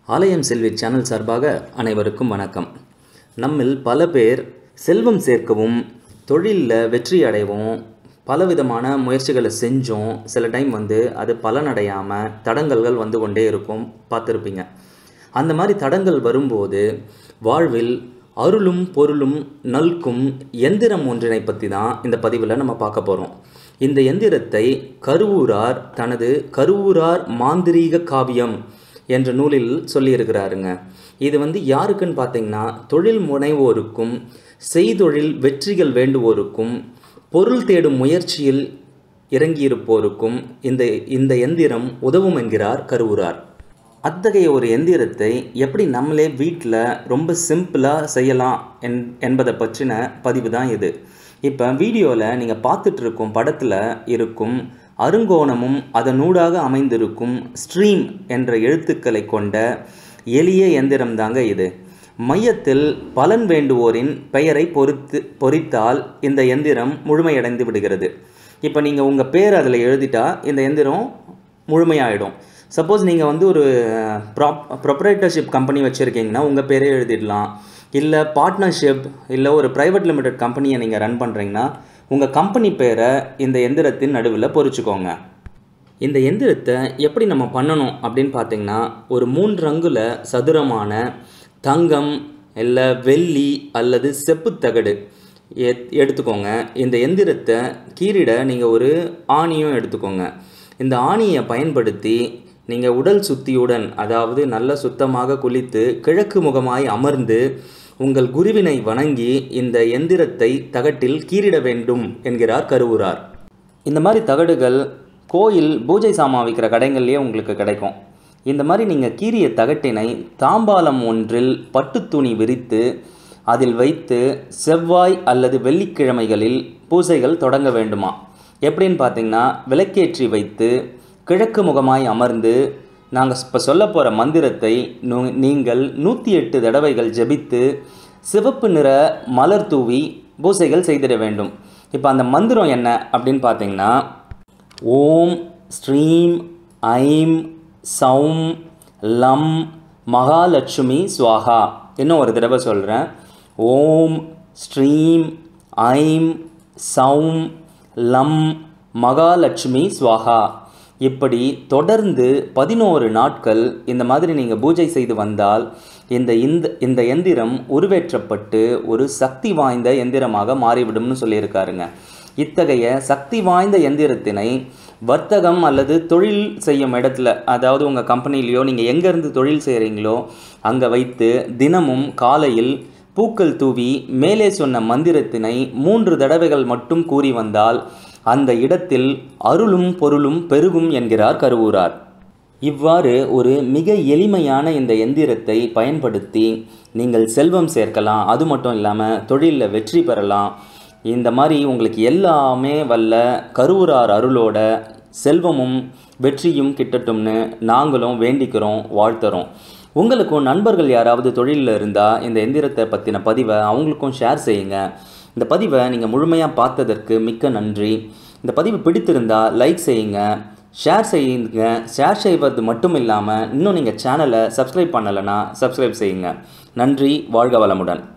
ஆலயம் செல்வி சேனல் சார்பாக அனைவருக்கும் வணக்கம் நம்மில் பல பேர் செல்வம் சேர்க்கவும் தொழிலில் வெற்றி அடையவும் பலவிதமான முயற்சிகளை செஞ்சோம் சில டைம் வந்து அது பலனடையாமல் தடங்கல்கள் வந்து கொண்டே இருக்கும் பார்த்துருப்பீங்க அந்த மாதிரி தடங்கள் வரும்போது வாழ்வில் அருளும் பொருளும் நல்கும் எந்திரம் ஒன்றினை பற்றி தான் இந்த பதிவில் நம்ம பார்க்க போகிறோம் இந்த எந்திரத்தை கருவூரார் தனது கருவூரார் மாந்திரீக காவியம் என்ற நூலில் சொல்லியிருக்கிறாருங்க இது வந்து யாருக்குன்னு பார்த்தீங்கன்னா தொழில் முனைவோருக்கும் செய்தொழில் வெற்றிகள் வேண்டுவோருக்கும் பொருள் தேடும் முயற்சியில் இறங்கியிருப்போருக்கும் இந்த இந்த எந்திரம் உதவும் என்கிறார் கருவூரார் அத்தகைய ஒரு எந்திரத்தை எப்படி நம்மளே வீட்டில் ரொம்ப சிம்பிளாக செய்யலாம் என் என்பதை பற்றின பதிவு தான் இது இப்போ வீடியோவில் நீங்கள் பார்த்துட்டு இருக்கும் படத்தில் இருக்கும் அருங்கோணமும் அதனூடாக அமைந்திருக்கும் ஸ்ட்ரீம் என்ற எழுத்துக்களை கொண்ட எளிய எந்திரம் தாங்க இது மையத்தில் பலன் வேண்டுவோரின் பெயரை பொறுத்து பொறித்தால் இந்த எந்திரம் முழுமையடைந்து விடுகிறது இப்போ நீங்கள் உங்கள் பேர் அதில் எழுதிட்டா இந்த எந்திரம் முழுமையாயிடும் சப்போஸ் நீங்கள் வந்து ஒரு ப்ராப் ப்ரொப்ரைட்டர்ஷிப் கம்பெனி வச்சுருக்கீங்கன்னா உங்கள் பேரே எழுதிடலாம் இல்லை பார்ட்னர்ஷிப் இல்லை ஒரு ப்ரைவேட் லிமிடெட் கம்பெனியை நீங்கள் ரன் பண்ணுறீங்கன்னா உங்கள் கம்பெனி பேரை இந்த எந்திரத்தின் நடுவில் பொறிச்சுக்கோங்க இந்த எந்திரத்தை எப்படி நம்ம பண்ணணும் அப்படின்னு பார்த்தீங்கன்னா ஒரு மூன்று அங்குல சதுரமான தங்கம் இல்லை வெள்ளி அல்லது செப்புத்தகடு எத் எடுத்துக்கோங்க இந்த எந்திரத்தை கீறிட நீங்கள் ஒரு ஆணியும் எடுத்துக்கோங்க இந்த ஆணியை பயன்படுத்தி நீங்கள் உடல் சுத்தியுடன் அதாவது நல்ல சுத்தமாக குளித்து கிழக்கு முகமாய் அமர்ந்து உங்கள் குருவினை வணங்கி இந்த எந்திரத்தை தகட்டில் கீறிட வேண்டும் என்கிறார் கருவூரார் இந்த மாதிரி தகடுகள் கோயில் பூஜை சாமான் விற்கிற கடைகள்லேயே உங்களுக்கு கிடைக்கும் இந்த மாதிரி நீங்கள் கீறிய தகட்டினை தாம்பாலம் ஒன்றில் பட்டு துணி விரித்து அதில் வைத்து செவ்வாய் அல்லது வெள்ளிக்கிழமைகளில் பூஜைகள் தொடங்க வேண்டுமா எப்படின்னு பார்த்தீங்கன்னா விளக்கேற்றி வைத்து கிழக்கு முகமாய் அமர்ந்து நாங்கள் இப்போ சொல்ல போகிற மந்திரத்தை நீங்கள் நூற்றி எட்டு தடவைகள் ஜபித்து சிவப்பு நிற மலர் தூவி பூசைகள் செய்திட வேண்டும் இப்போ அந்த மந்திரம் என்ன அப்படின்னு பார்த்தீங்கன்னா ஓம் ஸ்ரீம் ஐம் சௌம் லம் மகாலட்சுமி ஸ்வாகா இன்னும் ஒரு தடவை சொல்கிறேன் ஓம் ஸ்ரீம் ஐம் சௌம் லம் மகாலட்சுமி ஸ்வாகா இப்படி தொடர்ந்து பதினோரு நாட்கள் இந்த மாதிரி நீங்கள் பூஜை செய்து வந்தால் இந்த இந்த இந்த எந்திரம் உருவேற்றப்பட்டு ஒரு சக்தி வாய்ந்த எந்திரமாக மாறிவிடும்னு சொல்லியிருக்காருங்க இத்தகைய சக்தி வாய்ந்த எந்திரத்தினை வர்த்தகம் அல்லது தொழில் செய்யும் இடத்துல அதாவது உங்கள் கம்பெனிலேயோ நீங்கள் எங்கேருந்து தொழில் செய்கிறீங்களோ அங்கே வைத்து தினமும் காலையில் பூக்கள் தூவி மேலே சொன்ன மந்திரத்தினை மூன்று தடவைகள் மட்டும் கூறி வந்தால் அந்த இடத்தில் அருளும் பொருளும் பெருகும் என்கிறார் கருவூரார் இவ்வாறு ஒரு மிக எளிமையான இந்த எந்திரத்தை பயன்படுத்தி நீங்கள் செல்வம் சேர்க்கலாம் அது மட்டும் இல்லாமல் தொழிலில் வெற்றி பெறலாம் இந்த மாதிரி உங்களுக்கு எல்லாமே வல்ல கருவூரார் அருளோட செல்வமும் வெற்றியும் கிட்டட்டும்னு நாங்களும் வேண்டிக்கிறோம் வாழ்த்துறோம் உங்களுக்கும் நண்பர்கள் யாராவது தொழிலில் இருந்தால் இந்த எந்திரத்தை பற்றின பதிவை அவங்களுக்கும் ஷேர் செய்யுங்க இந்த பதிவை நீங்கள் முழுமையாக பார்த்ததற்கு மிக்க நன்றி இந்த பதிவு பிடித்திருந்தால் லைக் செய்யுங்க ஷேர் செய்யுங்க ஷேர் செய்வது மட்டும் இல்லாமல் இன்னும் நீங்கள் சேனலை சப்ஸ்கிரைப் பண்ணலைன்னா சப்ஸ்கிரைப் செய்யுங்க நன்றி வாழ்க வளமுடன்